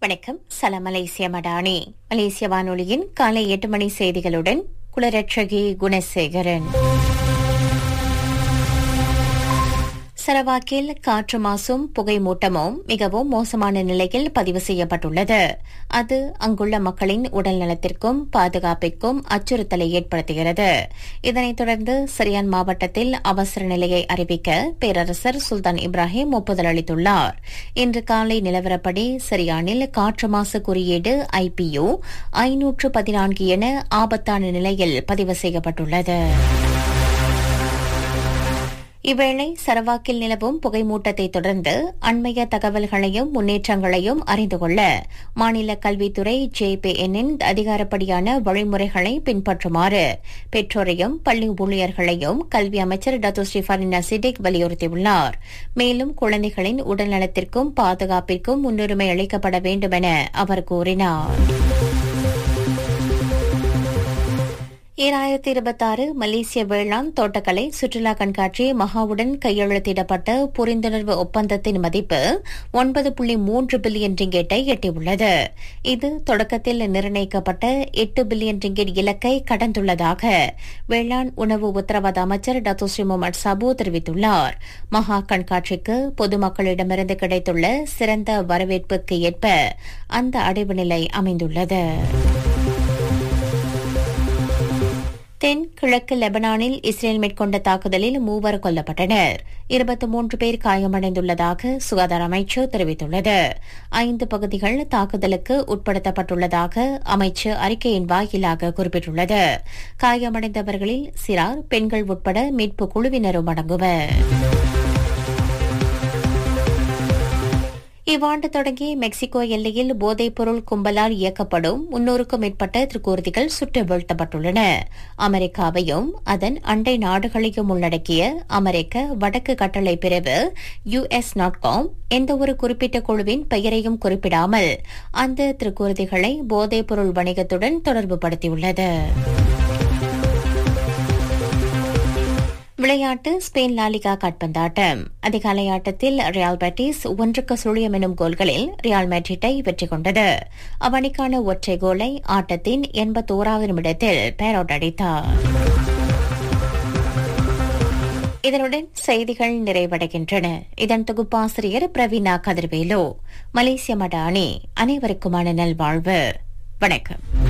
வணக்கம் சலாம் மலேசிய மடானி மலேசிய வானொலியின் காலை எட்டு மணி செய்திகளுடன் குலரட்சகி குணசேகரன் சரவாக்கில் காற்று மாசும் புகை மூட்டமும் மிகவும் மோசமான நிலையில் பதிவு செய்யப்பட்டுள்ளது அது அங்குள்ள மக்களின் உடல் நலத்திற்கும் பாதுகாப்பிற்கும் அச்சுறுத்தலை ஏற்படுத்துகிறது இதனைத் தொடர்ந்து சரியான் மாவட்டத்தில் அவசர நிலையை அறிவிக்க பேரரசர் சுல்தான் இப்ராஹிம் ஒப்புதல் அளித்துள்ளார் இன்று காலை நிலவரப்படி சரியானில் காற்று மாசு குறியீடு ஐபியு ஐநூற்று பதினான்கு என ஆபத்தான நிலையில் பதிவு செய்யப்பட்டுள்ளது இவ்வேளை சரவாக்கில் நிலவும் புகைமூட்டத்தை தொடர்ந்து அண்மைய தகவல்களையும் முன்னேற்றங்களையும் அறிந்து கொள்ள மாநில கல்வித்துறை ஜேபிஎன்னின் அதிகாரப்படியான வழிமுறைகளை பின்பற்றுமாறு பெற்றோரையும் பள்ளி ஊழியர்களையும் கல்வி அமைச்சர் டத்து ஸ்ரீஃபாரின் சிடிக் வலியுறுத்தியுள்ளார் மேலும் குழந்தைகளின் உடல்நலத்திற்கும் பாதுகாப்பிற்கும் முன்னுரிமை அளிக்கப்பட வேண்டும் என அவர் கூறினார் ஈராயிரத்தி இருபத்தாறு மலேசிய வேளாண் தோட்டக்கலை சுற்றுலா கண்காட்சி மகாவுடன் கையெழுத்திடப்பட்ட புரிந்துணர்வு ஒப்பந்தத்தின் மதிப்பு ஒன்பது புள்ளி மூன்று பில்லியன் ரிங்கெட்டை எட்டியுள்ளது இது தொடக்கத்தில் நிர்ணயிக்கப்பட்ட எட்டு பில்லியன் ரிங்கெட் இலக்கை கடந்துள்ளதாக வேளாண் உணவு உத்தரவாத அமைச்சர் டத்து ஸ்ரீ முகமது சாபு தெரிவித்துள்ளார் மகா கண்காட்சிக்கு பொதுமக்களிடமிருந்து கிடைத்துள்ள சிறந்த வரவேற்புக்கு ஏற்ப அந்த அடைவு நிலை அமைந்துள்ளது தென் கிழக்கு லெபனானில் இஸ்ரேல் மேற்கொண்ட தாக்குதலில் மூவர் கொல்லப்பட்டனர் இருபத்தி மூன்று பேர் காயமடைந்துள்ளதாக சுகாதார அமைச்சு தெரிவித்துள்ளது ஐந்து பகுதிகள் தாக்குதலுக்கு உட்படுத்தப்பட்டுள்ளதாக அமைச்சு அறிக்கையின் வாயிலாக குறிப்பிட்டுள்ளது காயமடைந்தவர்களில் சிறார் பெண்கள் உட்பட மீட்பு குழுவினரும் அடங்குவர் இவ்வாண்டு தொடங்கி மெக்சிகோ எல்லையில் போதைப்பொருள் கும்பலால் இயக்கப்படும் முன்னூறுக்கும் மேற்பட்ட திருக்கூர்திகள் சுட்டு வீழ்த்தப்பட்டுள்ளன அமெரிக்காவையும் அதன் அண்டை நாடுகளையும் உள்ளடக்கிய அமெரிக்க வடக்கு கட்டளை பிரிவு யுஎஸ் நாட்காம் எந்தவொரு குறிப்பிட்ட குழுவின் பெயரையும் குறிப்பிடாமல் அந்த திருக்கூர்திகளை போதைப்பொருள் வணிகத்துடன் தொடர்புபடுத்தியுள்ளது விளையாட்டு ஸ்பெயின் லாலிகா காட்பந்தாட்டம் அதிகாலை ஆட்டத்தில் ரியால் பேட்டிஸ் ஒன்றுக்கு சுழியம் எனும் கோல்களில் ரியால் மேட்ரிட்டை வெற்றி கொண்டது அவனிக்கான ஒற்றை கோலை ஆட்டத்தின் எண்பத்தோராவது நிமிடத்தில் பேரோட் அடித்தார் இதனுடன் செய்திகள் நிறைவடைகின்றன இதன் தொகுப்பாசிரியர் பிரவீனா கதிர்வேலு மலேசிய மட அணி அனைவருக்குமான நல்வாழ்வு வணக்கம்